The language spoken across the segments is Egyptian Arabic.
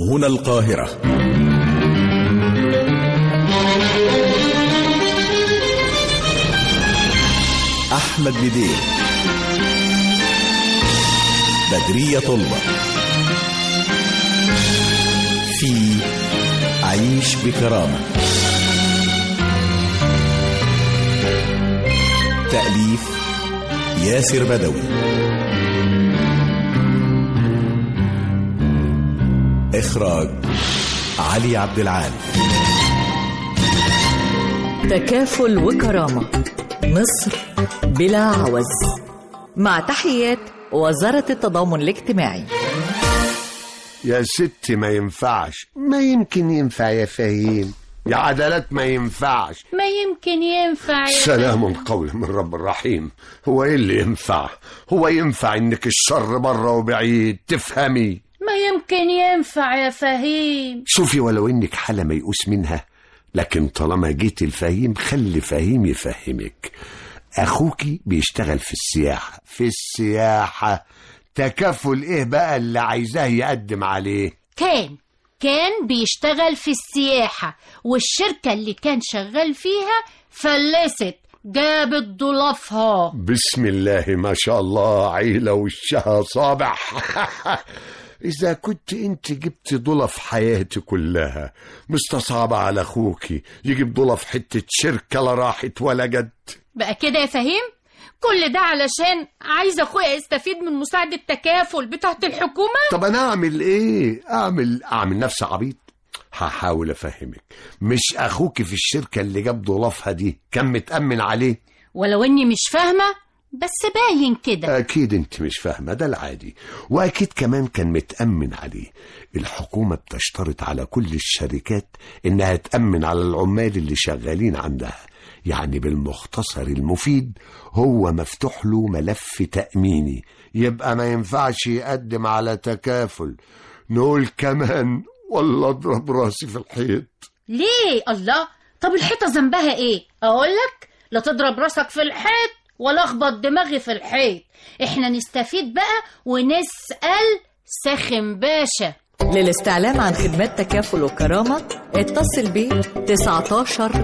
هنا القاهرة أحمد بدير بدرية طلبة في عيش بكرامة تأليف ياسر بدوي إخراج علي عبد العال تكافل وكرامة مصر بلا عوز مع تحيات وزارة التضامن الاجتماعي يا ستي ما ينفعش ما يمكن ينفع يا فهيم يا عدالات ما ينفعش ما يمكن ينفع يا سلام قول من رب الرحيم هو ايه اللي ينفع هو ينفع انك الشر بره وبعيد تفهمي ما يمكن ينفع يا فهيم شوفي ولو انك حالة ميؤوس منها لكن طالما جيت الفهيم خلي فهيم يفهمك اخوكي بيشتغل في السياحة في السياحة تكافل ايه بقى اللي عايزاه يقدم عليه كان كان بيشتغل في السياحة والشركة اللي كان شغال فيها فلست جابت ضلافها بسم الله ما شاء الله عيلة وشها صابح إذا كنت أنت جبت ضلف حياتي كلها مستصعبة على أخوكي يجيب ضلف حتة شركة لا راحت ولا جت بقى كده يا فهيم كل ده علشان عايز اخويا يستفيد من مساعدة التكافل بتاعت الحكومة طب أنا أعمل إيه؟ أعمل أعمل نفسي عبيط هحاول أفهمك مش أخوكي في الشركة اللي جاب ضلافها دي كان متأمن عليه ولو اني مش فاهمة بس باين كده أكيد أنت مش فاهمة ده العادي وأكيد كمان كان متأمن عليه الحكومة بتشترط على كل الشركات إنها تأمن على العمال اللي شغالين عندها يعني بالمختصر المفيد هو مفتوح له ملف تأميني يبقى ما ينفعش يقدم على تكافل نقول كمان ولا اضرب راسي في الحيط ليه الله طب الحيطة ذنبها ايه اقولك لا تضرب راسك في الحيط ولا اخبط دماغي في الحيط احنا نستفيد بقى ونسأل ساخن باشا للاستعلام عن خدمات تكافل وكرامة اتصل ب 19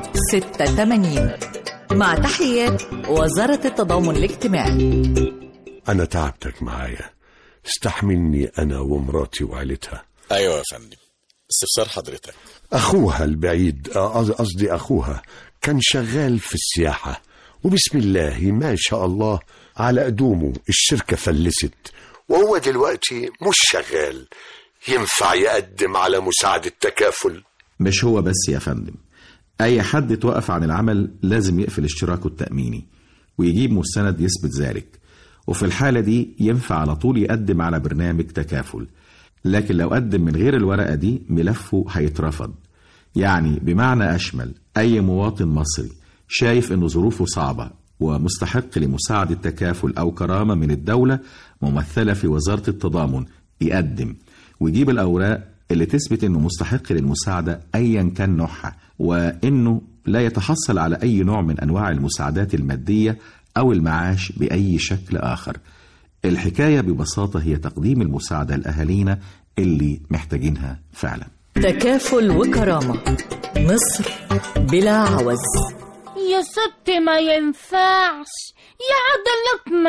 86 مع تحيات وزارة التضامن الاجتماعي أنا تعبتك معايا استحملني أنا ومراتي وعيلتها أيوة يا فندم استفسار حضرتك أخوها البعيد آه، قصدي أخوها كان شغال في السياحة وبسم الله ما شاء الله على قدومه الشركة فلست وهو دلوقتي مش شغال ينفع يقدم على مساعدة تكافل مش هو بس يا فندم أي حد اتوقف عن العمل لازم يقفل اشتراكه التأميني ويجيب مستند يثبت ذلك وفي الحالة دي ينفع على طول يقدم على برنامج تكافل لكن لو قدم من غير الورقة دي ملفه هيترفض يعني بمعنى أشمل أي مواطن مصري شايف إن ظروفه صعبة ومستحق لمساعدة تكافل أو كرامة من الدولة ممثلة في وزارة التضامن يقدم ويجيب الأوراق اللي تثبت إنه مستحق للمساعدة أيا كان نوعها وإنه لا يتحصل على أي نوع من أنواع المساعدات المادية أو المعاش بأي شكل آخر الحكاية ببساطة هي تقديم المساعدة لأهالينا اللي محتاجينها فعلا تكافل وكرامة مصر بلا عوز يا ستي ما ينفعش يا عدلات ما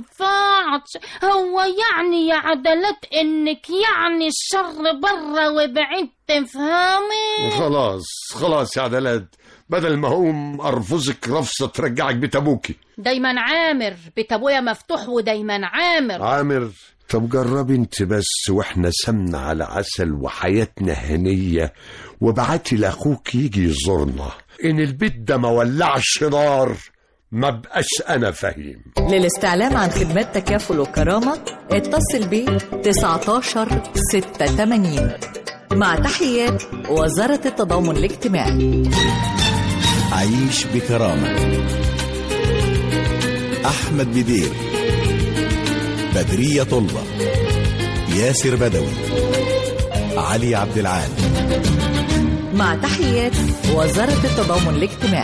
ينفعش هو يعني يا عدلات انك يعني الشر برا وبعيد تفهمي خلاص خلاص يا عدلات بدل ما هقوم أرفزك رفصة ترجعك بيت أبوكي دايما عامر بيت ابويا مفتوح ودايما عامر عامر طب جربي انت بس واحنا سمنة على عسل وحياتنا هنية وبعتي لاخوك يجي يزورنا ان البيت ده ما ولعش نار ما بقاش انا فاهم للاستعلام عن خدمات تكافل وكرامة اتصل ب 19 86 مع تحيات وزارة التضامن الاجتماعي عيش بكرامة أحمد بدير بدرية طلبة ياسر بدوي علي عبد العال مع تحيات وزارة التضامن الاجتماعي